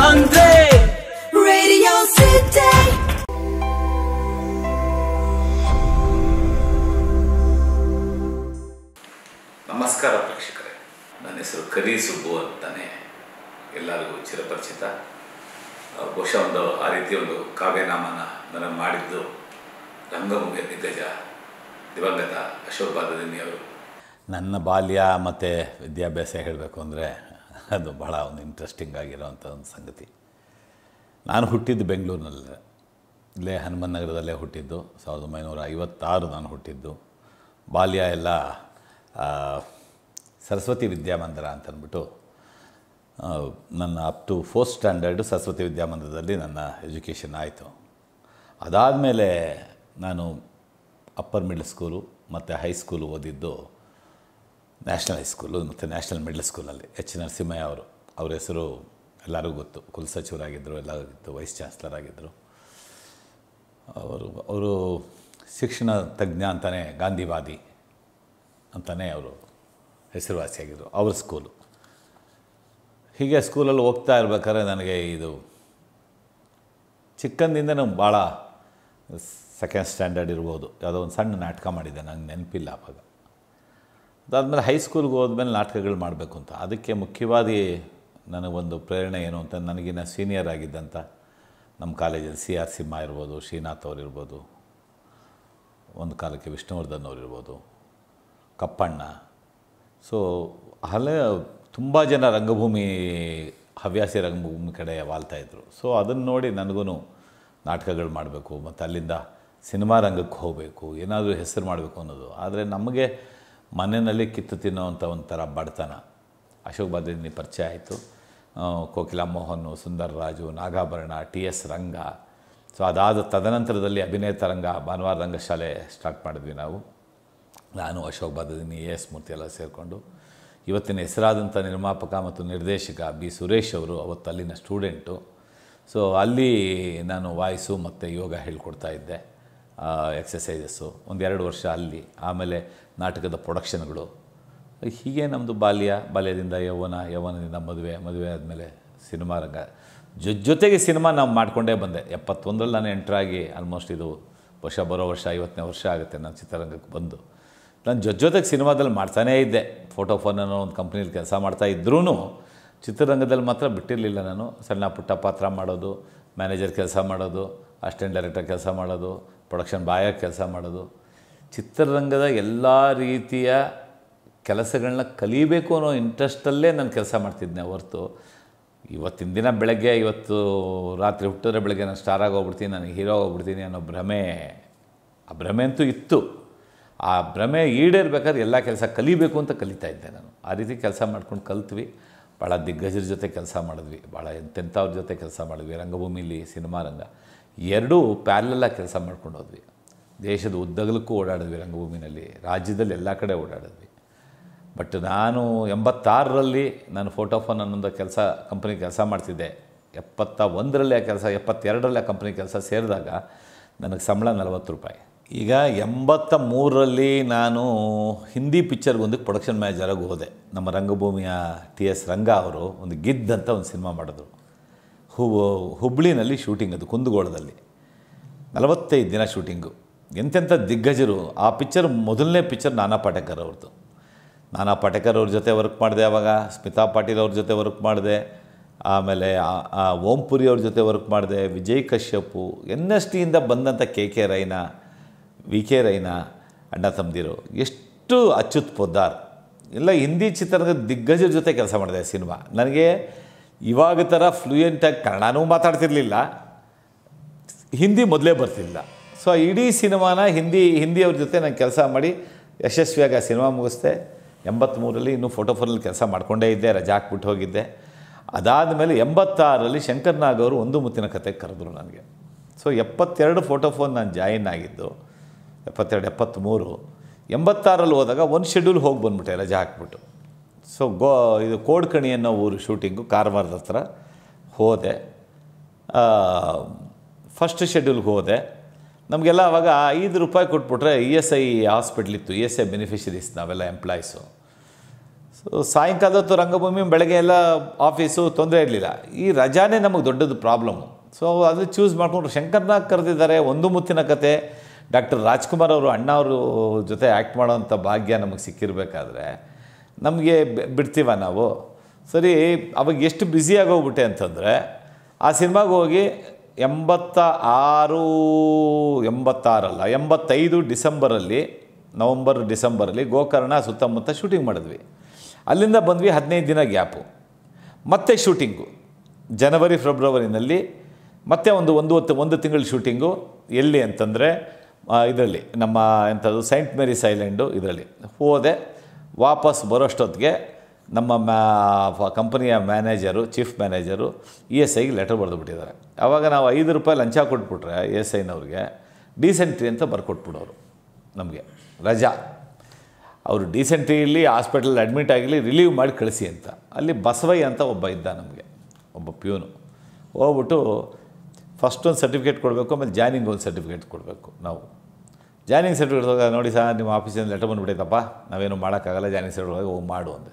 ಅಂದ್ರೆ Radio City. ನಮಸ್ಕಾರ ಪ್ರೇಕ್ಷಕರೇ ನನ್ನ ಹೆಸರು ಕರಿ ಸುಬ್ಬು ಅಂತಾನೆ ಎಲ್ಲರಿಗೂ ಚಿರಪರಿಚಿತ ಆ, ಬಹುಶಃ ಒಂದು ಆ ರೀತಿ ಒಂದು ಕಾವ್ಯನಾಮನ ನನಗೆ ಮಾಡಿದ್ದು ರಂಗಭೂಮಿಯ ದಿಗ್ಗಜ ದಿವಂಗತ ಅಶೋಕ್ ಬಾದದಿನಿಯವರು ನನ್ನ ಬಾಲ್ಯ ಮತ್ತು ವಿದ್ಯಾಭ್ಯಾಸ ಹೇಳಬೇಕು ಅಂದರೆ ಅದು ಬಹಳ ಒಂದು ಇಂಟ್ರೆಸ್ಟಿಂಗ್ ಆಗಿರೋವಂಥ ಒಂದು ಸಂಗತಿ ನಾನು ಹುಟ್ಟಿದ್ದು ಬೆಂಗಳೂರಿನಲ್ಲೇ ಇಲ್ಲೇ ಹನುಮನ್ ನಗರದಲ್ಲೇ ಹುಟ್ಟಿದ್ದು ಸಾವಿರದ ಒಂಬೈನೂರ ಐವತ್ತಾರು ನಾನು ಹುಟ್ಟಿದ್ದು ಬಾಲ್ಯ ಎಲ್ಲ ಆ, ಸರಸ್ವತಿ ವಿದ್ಯಾಮಂದಿರ ಅಂತ ಅಂದ್ಬಿಟ್ಟು ಆ, ನನ್ನ up to fourth standard Saraswati ವಿದ್ಯಾಮಂದಿರದಲ್ಲಿ ನನ್ನ ಎಜುಕೇಷನ್ ಆಯಿತು ಅದಾದಮೇಲೆ ನಾನು ಅಪ್ಪರ್ ಮಿಡ್ಲ್ ಸ್ಕೂಲು ಮತ್ತು ಹೈಸ್ಕೂಲು ಓದಿದ್ದು ನ್ಯಾಷನಲ್ ಹೈಸ್ಕೂಲು ಮತ್ತು ನ್ಯಾಷನಲ್ ಮಿಡ್ಲ್ ಸ್ಕೂಲಲ್ಲಿ ಎಚ್ ನರಸಿಂಹಯ್ಯ ಅವರು ಅವ್ರ ಹೆಸರು ಎಲ್ಲರಿಗೂ ಗೊತ್ತು ಕುಲಸಚಿವರಾಗಿದ್ದರು ಎಲ್ಲ ಗೊತ್ತು ವೈಸ್ ಚಾನ್ಸ್ಲರ್ ಆಗಿದ್ದರು ಅವರು ಅವರು ಶಿಕ್ಷಣ ತಜ್ಞ ಅಂತಲೇ ಗಾಂಧಿವಾದಿ ಅಂತಲೇ ಅವರು ಹೆಸರುವಾಸಿಯಾಗಿದ್ದರು ಅವ್ರ ಸ್ಕೂಲು ಹೀಗೆ ಸ್ಕೂಲಲ್ಲಿ ಹೋಗ್ತಾ ಇರ್ಬೇಕಾದ್ರೆ ನನಗೆ ಇದು ಚಿಕ್ಕಂದಿಂದ ನಾವು ಭಾಳ ಸೆಕೆಂಡ್ ಸ್ಟ್ಯಾಂಡರ್ಡ್ ಇರ್ಬೋದು ಯಾವುದೋ ಒಂದು ಸಣ್ಣ ನಾಟಕ ಮಾಡಿದ್ದೆ ನಂಗೆ ನೆನಪಿಲ್ಲ ಅವಾಗ ಅದಾದಮೇಲೆ ಹೈಸ್ಕೂಲ್ಗೆ ಹೋದ್ಮೇಲೆ ನಾಟಕಗಳು ಮಾಡಬೇಕು ಅಂತ ಅದಕ್ಕೆ ಮುಖ್ಯವಾಗಿ ನನಗೊಂದು ಪ್ರೇರಣೆ ಏನು ಅಂತ ನನಗಿನ್ನ ಸೀನಿಯರ್ ಆಗಿದ್ದಂಥ ನಮ್ಮ ಕಾಲೇಜಲ್ಲಿ ಸಿ ಆರ್ ಸಿಂಹ ಇರ್ಬೋದು ಶ್ರೀನಾಥ್ ಅವ್ರು ಇರ್ಬೋದು ಒಂದು ಕಾಲಕ್ಕೆ ವಿಷ್ಣುವರ್ಧನ್ ಅವ್ರು ಇರ್ಬೋದು ಕಪ್ಪಣ್ಣ ಸೊ ಅಲ್ಲೇ ತುಂಬ ಜನ ರಂಗಭೂಮಿ ಹವ್ಯಾಸಿ ರಂಗಭೂಮಿ ಕಡೆ ವಾಲ್ತಾಯಿದ್ರು ಸೊ ಅದನ್ನು ನೋಡಿ ನನಗೂ ನಾಟಕಗಳು ಮಾಡಬೇಕು ಮತ್ತು ಅಲ್ಲಿಂದ ಸಿನಿಮಾ ರಂಗಕ್ಕೆ ಹೋಗಬೇಕು ಏನಾದರೂ ಹೆಸರು ಮಾಡಬೇಕು ಅನ್ನೋದು ಆದರೆ ನಮಗೆ ಮನೆಯಲ್ಲಿ ಕಿತ್ತು ತಿನ್ನೋವಂಥ ಒಂಥರ ಬಡತನ ಅಶೋಕ್ ಬಾದ್ರಿನಿ ಪರಿಚಯ ಆಯಿತು Kokila Mohan Sundar Raju Nagabharana T S Ranga so ಅದಾದ ತದನಂತರದಲ್ಲಿ ಅಭಿನಯ ತರಂಗ ಭಾನುವಾರ ರಂಗಶಾಲೆ ಸ್ಟಾರ್ಟ್ ಮಾಡಿದ್ವಿ ನಾವು ನಾನು ಅಶೋಕ್ ಬಾದದಿನಿ ಎ ಎಸ್ ಮೂರ್ತಿ ಎಲ್ಲ ಸೇರಿಕೊಂಡು ಇವತ್ತಿನ ಹೆಸರಾದಂಥ ನಿರ್ಮಾಪಕ ಮತ್ತು ನಿರ್ದೇಶಕ ಬಿ ಸುರೇಶ್ ಅವರು ಅವತ್ತು ಅಲ್ಲಿನ ಸ್ಟೂಡೆಂಟು ಸೊ ಅಲ್ಲಿ ನಾನು ವಾಯ್ಸು ಮತ್ತು ಯೋಗ ಹೇಳ್ಕೊಡ್ತಾ ಇದ್ದೆ ಎಕ್ಸಸೈಸಸ್ಸು ಒಂದೆರಡು ವರ್ಷ ಅಲ್ಲಿ ಆಮೇಲೆ ನಾಟಕದ ಪ್ರೊಡಕ್ಷನ್ಗಳು ಹೀಗೆ ನಮ್ಮದು ಬಾಲ್ಯ ಬಾಲ್ಯದಿಂದ ಯೌವನ ಯೌವನದಿಂದ ಮದುವೆ ಮದುವೆ ಆದಮೇಲೆ ಸಿನಿಮಾ ರಂಗ ಜೊತೆ ಜೊತೆಗೆ ಸಿನಿಮಾ ನಾವು ಮಾಡಿಕೊಂಡೇ ಬಂದೆ ಎಪ್ಪತ್ತೊಂದರಲ್ಲಿ ನಾನು ಎಂಟ್ರಾಗಿ ಆಲ್ಮೋಸ್ಟ್ ಇದು ವರ್ಷ ಬರೋ ವರ್ಷ ಐವತ್ತನೇ ವರ್ಷ ಆಗುತ್ತೆ ನಾನು ಚಿತ್ರರಂಗಕ್ಕೆ ಬಂದು ನಾನು ಜೊತೆ ಜೊತೆಗೆ ಸಿನಿಮಾದಲ್ಲಿ ಮಾಡ್ತಾನೇ ಇದ್ದೆ ಫೋಟೋ ಫೋನ್ ಅನ್ನೋ ಒಂದು ಕಂಪ್ನಿಲಿ ಕೆಲಸ ಮಾಡ್ತಾ ಇದ್ರೂ ಚಿತ್ರರಂಗದಲ್ಲಿ ಮಾತ್ರ ಬಿಟ್ಟಿರಲಿಲ್ಲ ನಾನು ಸಣ್ಣ ಪುಟ್ಟ ಪಾತ್ರ ಮಾಡೋದು ಮ್ಯಾನೇಜರ್ ಕೆಲಸ ಮಾಡೋದು ಅಸಿಸ್ಟೆಂಟ್ ಡೈರೆಕ್ಟರ್ ಕೆಲಸ ಮಾಡೋದು ಪ್ರೊಡಕ್ಷನ್ ಬಾಯಾಗ ಕೆಲಸ ಮಾಡೋದು ಚಿತ್ರರಂಗದ ಎಲ್ಲ ರೀತಿಯ ಕೆಲಸಗಳನ್ನ ಕಲಿಬೇಕು ಅನ್ನೋ ಇಂಟ್ರೆಸ್ಟಲ್ಲೇ ನಾನು ಕೆಲಸ ಮಾಡ್ತಿದ್ದೆ ಹೊರತು ಇವತ್ತಿನ ದಿನ ಬೆಳಗ್ಗೆ ಇವತ್ತು ರಾತ್ರಿ ಹುಟ್ಟಿದ್ರೆ ಬೆಳಗ್ಗೆ ನಾನು ಸ್ಟಾರ್ ಆಗೋಗ್ಬಿಡ್ತೀನಿ ನಾನು ಹೀರೋ ಆಗೋಗ್ಬಿಡ್ತೀನಿ ಅನ್ನೋ ಭ್ರಮೆ ಆ ಭ್ರಮೆ ಅಂತೂ ಇತ್ತು ಆ ಭ್ರಮೆ ಈಡೇರ್ಬೇಕಾದ್ರೆ ಎಲ್ಲ ಕೆಲಸ ಕಲಿಬೇಕು ಅಂತ ಕಲಿತಾ ಇದ್ದೆ ನಾನು ಆ ರೀತಿ ಕೆಲಸ ಮಾಡ್ಕೊಂಡು ಕಲ್ತ್ವಿ ಭಾಳ ದಿಗ್ಗಜರ ಜೊತೆ ಕೆಲಸ ಮಾಡಿದ್ವಿ ಭಾಳ ಎಂತೆಂಥವ್ರ ಜೊತೆ ಕೆಲಸ ಮಾಡಿದ್ವಿ ರಂಗಭೂಮಿಲಿ ಸಿನಿಮಾ ರಂಗ ಎರಡೂ ಪ್ಯಾರಲೆಲ್ಲ ಕೆಲಸ ಮಾಡ್ಕೊಂಡು ಹೋದ್ವಿ ದೇಶದ ಉದ್ದಗಲಕ್ಕೂ ಓಡಾಡಿದ್ವಿ ರಂಗಭೂಮಿನಲ್ಲಿ ರಾಜ್ಯದಲ್ಲಿ ಎಲ್ಲ ಕಡೆ ಓಡಾಡಿದ್ವಿ ಬಟ್ ನಾನು ಎಂಬತ್ತಾರರಲ್ಲಿ ನಾನು ಫೋಟೋಫೋನ್ ಅನ್ನೊಂದು ಕೆಲಸ ಕಂಪ್ನಿ ಕೆಲಸ ಮಾಡ್ತಿದ್ದೆ ಎಪ್ಪತ್ತ ಒಂದರಲ್ಲಿ ಆ ಕೆಲಸ ಎಪ್ಪತ್ತೆರಡರಲ್ಲಿ ಆ ಕಂಪ್ನಿ ಕೆಲಸ ಸೇರಿದಾಗ ನನಗೆ ಸಂಬಳ ನಲವತ್ತು ರೂಪಾಯಿ ಈಗ ಎಂಬತ್ತ ಮೂರರಲ್ಲಿ ನಾನು ಹಿಂದಿ ಪಿಕ್ಚರ್ಗೊಂದು ಪ್ರೊಡಕ್ಷನ್ ಮ್ಯಾನೇಜರಾಗಿ ಹೋದೆ ನಮ್ಮ ರಂಗಭೂಮಿಯ ಟಿ ಎಸ್ ರಂಗ ಅವರು ಒಂದು ಗಿದ್ ಅಂತ ಒಂದು ಸಿನಿಮಾ ಮಾಡಿದ್ರು ಹು ಹುಬ್ಳಿನಲ್ಲಿ ಶೂಟಿಂಗ್ ಅದು ಕುಂದಗೋಳದಲ್ಲಿ ನಲವತ್ತೈದು ದಿನ ಶೂಟಿಂಗು ಎಂತೆಂಥ ದಿಗ್ಗಜರು ಆ ಪಿಕ್ಚರ್ ಮೊದಲನೇ ಪಿಕ್ಚರ್ ನಾನಾ ಪಾಟೇಕರ್ ಅವ್ರದ್ದು ನಾನಾ ಪಾಟೇಕರ್ ಅವ್ರ ಜೊತೆ ವರ್ಕ್ ಮಾಡಿದೆ ಅವಾಗ ಸ್ಮಿತಾ ಪಾಟೀಲ್ ಅವ್ರ ಜೊತೆ ವರ್ಕ್ ಮಾಡಿದೆ ಆಮೇಲೆ ಆ- ಆ ಓಂ ಪುರಿ ಅವ್ರ ಜೊತೆ ವರ್ಕ್ ಮಾಡಿದೆ ವಿಜಯ್ ಕಶ್ಯಪು ಎನ್ ಎಸ್ ಟಿಯಿಂದ ಬಂದಂಥ K K Raina V K Raina ಅಣ್ಣ ತಮ್ಮದಿರು ಎಷ್ಟು ಅಚ್ಯುತ್ ಪೊದ್ದಾರ್ ಎಲ್ಲ ಹಿಂದಿ ಚಿತ್ರರಂಗದ ದಿಗ್ಗಜರ ಜೊತೆ ಕೆಲಸ ಮಾಡಿದೆ ಸಿನಿಮಾ ನನಗೆ ಇವಾಗ ಥರ ಫ್ಲೂಯೆಂಟಾಗಿ ಕನ್ನಡನೂ ಮಾತಾಡ್ತಿರ್ಲಿಲ್ಲ ಹಿಂದಿ ಮೊದಲೇ ಬರ್ತಿಲ್ಲ ಸೊ ಇಡೀ ಸಿನಿಮಾನ ಹಿಂದಿ ಹಿಂದಿಯವ್ರ ಜೊತೆ ನಾನು ಕೆಲಸ ಮಾಡಿ ಯಶಸ್ವಿಯಾಗಿ ಆ ಸಿನಿಮಾ ಮುಗಿಸ್ದೆ ಎಂಬತ್ತ್ಮೂರರಲ್ಲಿ ಇನ್ನೂ ಫೋಟೋ ಫೋನಲ್ಲಿ ಕೆಲಸ ಮಾಡ್ಕೊಂಡೇ ಇದ್ದೆ ರಜಾ ಹಾಕ್ಬಿಟ್ಟು ಹೋಗಿದ್ದೆ ಅದಾದಮೇಲೆ ಎಂಬತ್ತಾರರಲ್ಲಿ ಶಂಕರ್ ನಾಗ್ ಅವರು ಒಂದು ಮುತ್ತಿನ ಕತೆ ಕರೆದ್ರು ನನಗೆ ಸೊ ಎಪ್ಪತ್ತೆರಡು ಫೋಟೋ ಫೋನ್ ನಾನು ಜಾಯಿನ್ ಆಗಿದ್ದು ಎಪ್ಪತ್ತೆರಡು ಎಪ್ಪತ್ತ್ಮೂರು ಎಂಬತ್ತಾರಲ್ಲಿ ಹೋದಾಗ ಒಂದು ಶೆಡ್ಯೂಲ್ ಹೋಗಿ ಬಂದ್ಬಿಟ್ಟೆ ರಜಾ ಹಾಕ್ಬಿಟ್ಟು ಸೊ ಗೋ ಇದು ಕೋಡ್ಕಣಿ ಅನ್ನೋ ಊರು ಶೂಟಿಂಗು ಕಾರವಾರದ ಹತ್ರ ಹೋದೆ ಫಸ್ಟ್ ಶೆಡ್ಯೂಲ್ಗೆ ಹೋದೆ ನಮಗೆಲ್ಲ ಅವಾಗ ಐದು ರೂಪಾಯಿ ಕೊಟ್ಬಿಟ್ರೆ ಇ ಎಸ್ ಐ ಹಾಸ್ಪಿಟ್ಲ್ ಇತ್ತು ಇ ಎಸ್ ಐ ಬೆನಿಫಿಷರೀಸ್ ನಾವೆಲ್ಲ ಎಂಪ್ಲಾಯೀಸು ಸೊ ಸಾಯಂಕಾಲ ಹೊತ್ತು ರಂಗಭೂಮಿ ಬೆಳಗ್ಗೆ ಎಲ್ಲ ಆಫೀಸು ತೊಂದರೆ ಇರಲಿಲ್ಲ ಈ ರಜಾನೇ ನಮಗೆ ದೊಡ್ಡದು ಪ್ರಾಬ್ಲಮ್ಮು ಸೊ ಅದು ಚೂಸ್ ಮಾಡಿಕೊಂಡ್ರು ಶಂಕರ್ನಾಗ್ ಕರೆದಿದ್ದಾರೆ ಒಂದು ಮುತ್ತಿನ ಕತೆ ಡಾಕ್ಟರ್ ರಾಜ್ಕುಮಾರ್ ಅವರು ಅಣ್ಣ ಅವರು ಜೊತೆ ಆ್ಯಕ್ಟ್ ಮಾಡೋವಂಥ ಭಾಗ್ಯ ನಮಗೆ ಸಿಕ್ಕಿರಬೇಕಾದ್ರೆ ನಮಗೆ ಬಿಡ್ತೀವ ನಾವು ಸರಿ ಅವಾಗ ಎಷ್ಟು ಬ್ಯುಸಿಯಾಗಿ ಹೋಗ್ಬಿಟ್ಟೆ ಅಂತಂದರೆ ಆ ಸಿನಿಮಾಗೆ ಹೋಗಿ ಎಂಬತ್ತ ಆರು ಎಂಬತ್ತಾರಲ್ಲ ಎಂಬತ್ತೈದು ಡಿಸೆಂಬರಲ್ಲಿ ನವಂಬರ್ ಡಿಸೆಂಬರಲ್ಲಿ ಗೋಕರ್ಣ ಸುತ್ತಮುತ್ತ ಶೂಟಿಂಗ್ ಮಾಡಿದ್ವಿ ಅಲ್ಲಿಂದ ಬಂದ್ವಿ ಹದಿನೈದು ದಿನ ಗ್ಯಾಪು ಮತ್ತೆ ಶೂಟಿಂಗು ಜನವರಿ ಫೆಬ್ರವರಿನಲ್ಲಿ ಮತ್ತೆ ಒಂದು ಒಂದು ಹೊತ್ತು ಒಂದು ತಿಂಗಳು ಶೂಟಿಂಗು ಎಲ್ಲಿ ಅಂತಂದರೆ ಇದರಲ್ಲಿ ನಮ್ಮ ಎಂಥದ್ದು ಸೈಂಟ್ ಮೇರಿಸ್ ಐಲ್ಯಾಂಡು ಇದರಲ್ಲಿ ಹೋದೆ ವಾಪಸ್ ಬರೋಷ್ಟೊತ್ತಿಗೆ ನಮ್ಮ ಮ್ಯಾ ಕಂಪನಿಯ manager chief manager E S ಐಗೆ ಲೆಟರ್ ಬರೆದು ಬಿಟ್ಟಿದ್ದಾರೆ ಆವಾಗ ನಾವು ಐದು ರೂಪಾಯಿ ಲಂಚ ಕೊಟ್ಬಿಟ್ರೆ ಇ ಎಸ್ ಐನವ್ರಿಗೆ ಡೀಸೆಂಟ್ರಿ ಅಂತ ಬರ್ಕೊಟ್ಬಿಡೋರು ನಮಗೆ ರಜಾ ಅವರು ಡೀಸೆಂಟ್ರಿಯಲ್ಲಿ ಹಾಸ್ಪಿಟಲ್ ಅಡ್ಮಿಟ್ ಆಗಿರಲಿ ರಿಲೀವ್ ಮಾಡಿ ಕಳಿಸಿ ಅಂತ ಅಲ್ಲಿ ಬಸವಯ್ಯ ಅಂತ ಒಬ್ಬ ಇದ್ದ ನಮಗೆ ಒಬ್ಬ ಪ್ಯೂನು ಹೋಗ್ಬಿಟ್ಟು ಫಸ್ಟ್ ಒಂದು ಸರ್ಟಿಫಿಕೇಟ್ ಕೊಡಬೇಕು ಆಮೇಲೆ ಜಾಯ್ನಿಂಗ್ ಒಂದು ಸರ್ಟಿಫಿಕೇಟ್ ಕೊಡಬೇಕು ನಾವು ಜಾಯ್ನಿಂಗ್ ಸರ್ಟಿಫಿಕೇಟ್ ಹೋದಾಗ ನೋಡಿ ಸರ್ ನಿಮ್ಮ ಆಫೀಸಿಂದ ಲೆಟರ್ ಬಂದುಬಿಟ್ಟೈತಪ್ಪ ನಾವೇನು ಮಾಡೋಕ್ಕಾಗಲ್ಲ ಜಾಯ್ನಿಂಗ್ ಸರ್ಟಿಫಿಕೇಟ್ ಹೋಗಿ ಮಾಡು ಅಂದೆ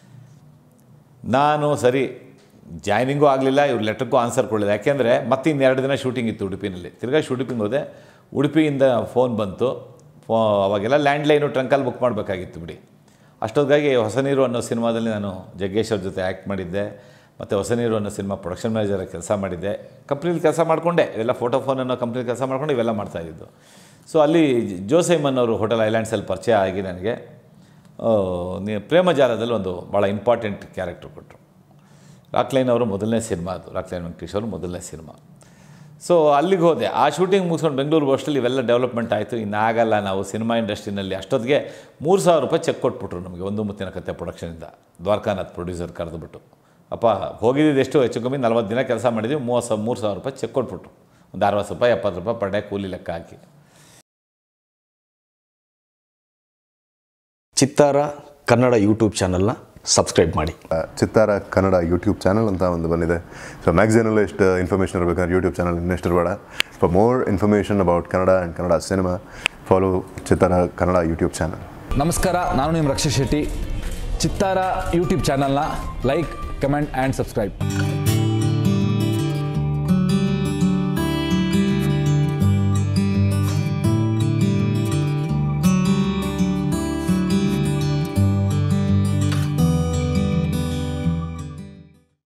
ನಾನು ಸರಿ ಜಾಯ್ನಿಂಗೂ ಆಗಲಿಲ್ಲ ಇವ್ರು ಲೆಟ್ರಿಗೂ ಆನ್ಸರ್ ಕೊಡಲಿಲ್ಲ ಯಾಕೆಂದರೆ ಮತ್ತೆ ಇನ್ನೆರಡು ದಿನ ಶೂಟಿಂಗ್ ಇತ್ತು ಉಡುಪಿನಲ್ಲಿ ತಿರ್ಗಾ ಶೂಟಿಂಗ್ ಹೋದೆ ಉಡುಪಿಯಿಂದ ಫೋನ್ ಬಂತು ಫೋ ಅವಾಗೆಲ್ಲ ಲ್ಯಾಂಡ್ಲೈನು ಟ್ರಂಕಲ್ಲಿ ಬುಕ್ ಮಾಡಬೇಕಾಗಿತ್ತು ಬಿಡಿ ಅಷ್ಟೊತ್ತಿಗಾಗಿ ಹೊಸ ನೀರು ಅನ್ನೋ ಸಿನಿಮಾದಲ್ಲಿ ನಾನು ಜಗ್ಗೇಶ್ ಅವ್ರ ಜೊತೆ ಆ್ಯಕ್ಟ್ ಮಾಡಿದ್ದೆ ಮತ್ತು ಹೊಸ ನೀರು ಅನ್ನೋ ಸಿನಿಮಾ ಪ್ರೊಡಕ್ಷನ್ ಮ್ಯಾನೇಜರ್ ಕೆಲಸ ಮಾಡಿದ್ದೆ ಕಂಪ್ನಿಲಿ ಕೆಲಸ ಮಾಡಿಕೊಂಡೆ ಇವೆಲ್ಲ ಫೋಟೋ ಫೋನ್ ಅನ್ನೋ ಕಂಪ್ನಿಲಿ ಕೆಲಸ ಮಾಡ್ಕೊಂಡು ಇವೆಲ್ಲ ಮಾಡ್ತಾಯಿದ್ದು ಸೊ ಅಲ್ಲಿ ಜೋಸೈಮನ್ ಅವರು ಹೋಟೆಲ್ ಐಲ್ಯಾಂಡ್ಸಲ್ಲಿ ಪರಿಚಯ ಆಗಿ ನನಗೆ ಆ, ನೀ ಪ್ರೇಮಜಾಲದಲ್ಲಿ ಒಂದು ಭಾಳ ಇಂಪಾರ್ಟೆಂಟ್ ಕ್ಯಾರೆಕ್ಟರ್ ಕೊಟ್ಟರು ರಾಕ್ಲೈನ್ ಅವರು ಮೊದಲನೇ ಸಿನಿಮಾ ಅದು ರಾಕ್ಲೈನ್ ವೆಂಕಟೇಶ್ ಅವರು ಮೊದಲನೇ ಸಿನಿಮಾ ಸೊ ಅಲ್ಲಿಗೆ ಹೋದೆ ಆ ಶೂಟಿಂಗ್ ಮುಗಿಸ್ಕೊಂಡು ಬೆಂಗಳೂರು ಅಷ್ಟರಲ್ಲಿ ಇವೆಲ್ಲ ಡೆವಲಪ್ಮೆಂಟ್ ಆಯಿತು ಇನ್ನಾಗಲ್ಲ ನಾವು ಸಿನಿಮಾ ಇಂಡಸ್ಟ್ರಿನಲ್ಲಿ ಅಷ್ಟೊತ್ತಿಗೆ ಮೂರು ಸಾವಿರ ರೂಪಾಯಿ ಚೆಕ್ ಕೊಟ್ಬಿಟ್ರು ನಮಗೆ ಒಂದು ಮುತ್ತಿನ ಕತೆ ಪ್ರೊಡಕ್ಷನಿಂದ ದ್ವಾರಕಾನಾಥ್ ಪ್ರೊಡ್ಯೂಸರ್ ಕರೆದುಬಿಟ್ಟು ಅಪ್ಪ ಹೋಗಿದ್ದು ಎಷ್ಟು ಹೆಚ್ಚು ಕಮ್ಮಿ ನಲ್ವತ್ತು ದಿನ ಕೆಲಸ ಮಾಡಿದ್ವಿ ಮೂವತ್ತು ಸಾವಿರ ಮೂರು ಸಾವಿರ ರೂಪಾಯಿ ಚೆಕ್ ಕೊಟ್ಬಿಟ್ರು ಒಂದು ಅರವತ್ತು ರೂಪಾಯಿ ಎಪ್ಪತ್ತು ರೂಪಾಯಿ ಪರ್ ಡೇ ಕೂಲಿ ಲೆಕ್ಕ ಹಾಕಿ ಚಿತ್ತಾರ ಕನ್ನಡ ಯೂಟ್ಯೂಬ್ ಚಾನಲ್ನ ಸಬ್ಸ್ಕ್ರೈಬ್ ಮಾಡಿ ಚಿತ್ತಾರ ಕನ್ನಡ ಯೂಟ್ಯೂಬ್ ಚಾನಲ್ ಅಂತ ಒಂದು ಬಂದಿದೆ ಸೊ ಮ್ಯಾಗ್ಝಿನಲ್ಲೂ ಎಷ್ಟು ಇನ್ಫಾರ್ಮೇಷನ್ ಇರಬೇಕಂದ್ರೆ ಯೂಟ್ಯೂಬ್ ಚಾನಲ್ ಇನ್ನಷ್ಟು ಇರಬೇಡ for more information about Kannada and Kannada cinema follow Chittara Kannada YouTube channel ನಮಸ್ಕಾರ ನಾನು ನಿಮ್ಮ ರಕ್ಷಾ ಶೆಟ್ಟಿ ಚಿತ್ತಾರ ಯೂಟ್ಯೂಬ್ ಚಾನಲ್ನ ಲೈಕ್ ಕಮೆಂಟ್ ಆ್ಯಂಡ್ ಸಬ್ಸ್ಕ್ರೈಬ್